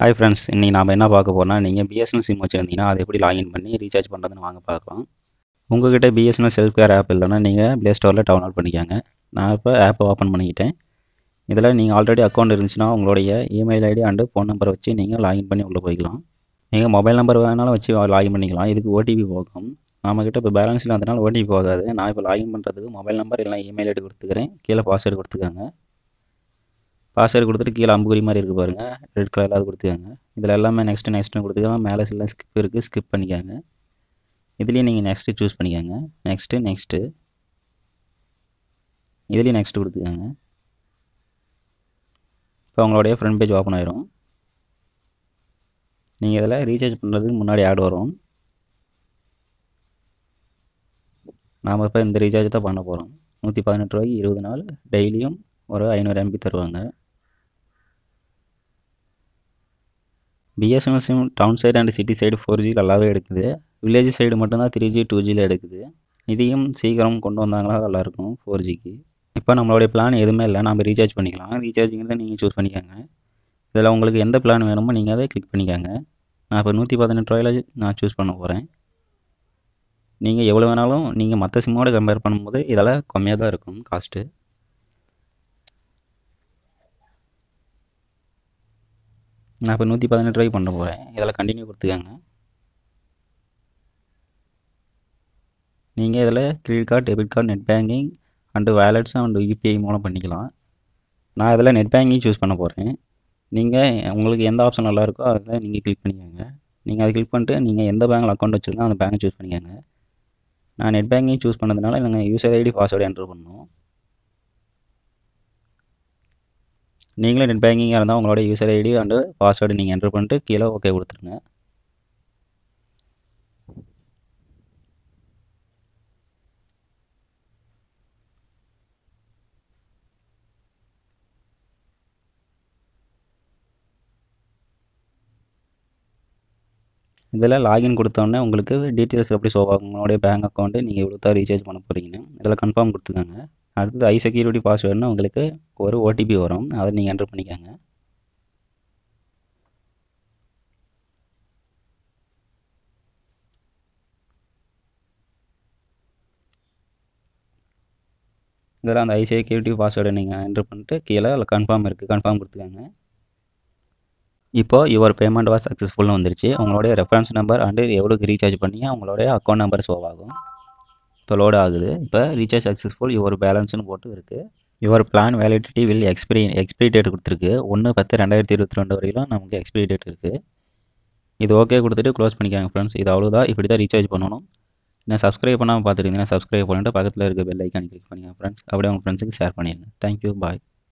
hi friends இன்றைக்கி நாம் என்ன பார்க்க போகிறோம்னா நீங்கள் பிஎஸ்என்எல் சிம் வச்சுருந்தீங்கன்னா அதை எப்படி லாகின் பண்ணி ரீசார்ஜ் பண்ணுறதுன்னு வாங்க பார்க்கலாம் உங்கள்கிட்ட பிஎஸ்என்எல் செல்ஃப் கேர் ஆப் இல்லைன்னா நீங்கள் ப்ளே ஸ்டோரில் டவுன்லோட் பண்ணிக்கோங்க நான் இப்போ ஆப்பை ஓப்பன் பண்ணிக்கிட்டேன் இதில் நீங்கள் ஆல்ரெடி அக்கௌண்ட் இருந்துச்சுன்னா உங்களுடைய இமெயில் ஐடி அண்டு ஃபோன் நம்பரை வச்சு நீங்கள் லாகின் பண்ணி உள்ளே போய்க்கலாம் நீங்கள் மொபைல் நம்பர் வேணாலும் வச்சு லாகின் பண்ணிக்கலாம் இதுக்கு ஓடிபி போகும் நம்மக்கிட்ட இப்போ பேலன்ஸ் இல்லாதனால ஓடிபி போகாது நான் இப்போ லாகின் பண்ணுறதுக்கு மொபைல் நம்பர் இல்லை இமெயில் ஐடி கொடுத்துக்கிறேன் கீழே பாஸ்வேர்டு கொடுத்துக்கோங்க பாஸ்வேர்டு கொடுத்துட்டு கீழே அம்புக்குறி மாதிரி இருக்குது பாருங்கள் ரெட் கலரில் அது கொடுத்துக்கோங்க இதில் எல்லாமே நெக்ஸ்ட்டு நெக்ஸ்ட்டு கொடுத்துக்கலாம் மேலே சில ஸ்கிப் இருக்குது ஸ்கிப் பண்ணிக்கோங்க இதுலேயும் நீங்கள் நெக்ஸ்ட்டு சூஸ் பண்ணிக்கோங்க நெக்ஸ்ட்டு நெக்ஸ்ட்டு இதுலேயும் நெக்ஸ்ட்டு கொடுத்துக்கோங்க இப்போ உங்களுடைய ஃப்ரண்ட் பேஜ் ஓப்பன் ஆயிரும் நீங்கள் இதில் ரீசார்ஜ் பண்ணுறதுக்கு முன்னாடி ஆட் வரும் நாம் இப்போ இந்த ரீசார்ஜ் தான் பண்ண போகிறோம் நூற்றி பதினெட்டு ரூபாய்க்கு இருபது நாள் டெய்லியும் ஒரு ஐநூறு எம்பி தருவாங்க BSNL sim town side and city side four G நல்லாவே எடுக்குது வில்லேஜ் சைடு மட்டும்தான் த்ரீ ஜி டூ ஜியில் எடுக்குது இதையும் சீக்கிரம் கொண்டு வந்தாங்களா நல்லாயிருக்கும் ஃபோர் ஜிக்கு இப்போ நம்மளுடைய பிளான் எதுவுமே இல்லை நம்ம ரீசார்ஜ் பண்ணிக்கலாம் ரீசார்ஜிங்கிறத நீங்கள் சூஸ் பண்ணிக்கோங்க இதில் உங்களுக்கு எந்த பிளான் வேணுமோ நீங்கள் அதை கிளிக் பண்ணிக்கோங்க நான் இப்போ நூற்றி பதினெட்டு ரூபாயில் நான் சூஸ் பண்ண போகிறேன் நீங்கள் எவ்வளோ வேணாலும் நீங்கள் மற்ற சிம்மோட கம்பேர் பண்ணும்போது இதெல்லாம் கம்மியாக தான் இருக்கும் காஸ்ட்டு நான் இப்போ நூற்றி பதினெட்டு ரூபாய்க்கு பண்ண போகிறேன் இதில் கண்டினியூ கொடுத்துக்கோங்க நீங்கள் இதில் credit card debit card net banking and wallets and UPI மூலம் பண்ணிக்கலாம் நான் இதில் நெட் பேங்கிங் சூஸ் பண்ண போகிறேன் நீங்கள் உங்களுக்கு எந்த ஆப்ஷன் நல்லா இருக்கோ அதில் நீங்கள் கிளிக் பண்ணிக்கோங்க நீங்கள் அதை கிளிக் பண்ணிட்டு நீங்கள் எந்த பேங்கில் அக்கௌண்ட் வச்சுருக்கோ அந்த பேங்க் சூஸ் பண்ணிக்கோங்க நான் நெட் பேங்கிங் சூஸ் பண்ணதுனால நாங்கள் யூசர் ஐடி பாஸ்வேர்டு என்ட்ரு பண்ணணும் நீங்களே நெட் பேங்கிங்காக இருந்தால் உங்களோட யூசர் ஐடி அண்டு பாஸ்வேர்டு நீங்கள் என்ட்ரு பண்ணிட்டு கீழே ஓகே கொடுத்துருங்க இதில் லாகின் கொடுத்தோடனே உங்களுக்கு டீட்டெயில்ஸ் எப்படி ஷோ ஆகும் உங்களுடைய பேங்க் அக்கௌண்ட்டு நீங்கள் எவ்வளோ தான் ரீசார்ஜ் பண்ண போகிறீங்கன்னு இதில் கன்ஃபார்ம் கொடுத்துக்கோங்க அடுத்தது ஐ செக்யூரிட்டி பாஸ்வேர்டுன்னு உங்களுக்கு ஒரு ஓடிபி வரும் அதை நீங்கள் என்ட்ரு பண்ணிக்கோங்க இதில் அந்த ஐ செக்யூரிட்டி பாஸ்வேர்டை நீங்கள் என்ட்ரு பண்ணிட்டு கீழே அதில் கன்ஃபார்ம் இருக்குது கன்ஃபார்ம் கொடுத்துக்கோங்க இப்போது யுவர் பேமெண்ட் வாஸ் சக்ஸஸ்ஃபுல்னு வந்துருச்சு உங்களுடைய ரெஃபரன்ஸ் நம்பர் அண்டு எவ்வளோக்கு ரீசார்ஜ் பண்ணி உங்களுடைய அக்கௌண்ட் நம்பர் ஷோ ஆகும் இப்போ லோட் ஆகுது இப்போ ரீசார்ஜ் சக்ஸஸ்ஃபுல் யுவர் பேலன்ஸ்னு போட்டு இருக்குது your plan validity will expiry expiry date கொடுத்துருக்கு ஒன்று பத்து ரெண்டாயிரத்தி இருபத்தி ரெண்டு வரையிலும் நமக்கு எக்ஸ்பிரி டேட் இருக்குது இது ஓகே கொடுத்துட்டு க்ளோஸ் பண்ணிக்காங்க ஃப்ரெண்ட்ஸ் இது அவ்வளோதான் இப்படி தான் ரீசார்ஜ் பண்ணணும் இன்னும் சப்ஸ்கிரைப் பண்ணாமல் பார்த்துருந்தீங்கன்னா சப்ஸ்கிரைப் பண்ணிட்டு பக்கத்தில் இருக்க பெல் ஐக்கான் கிளிக் பண்ணிங்க ஃப்ரெண்ட்ஸ் அப்படியே உங்கள் ஃப்ரெண்ட்ஸுக்கு ஷேர் பண்ணிடுங்க தேங்க்யூ பாய்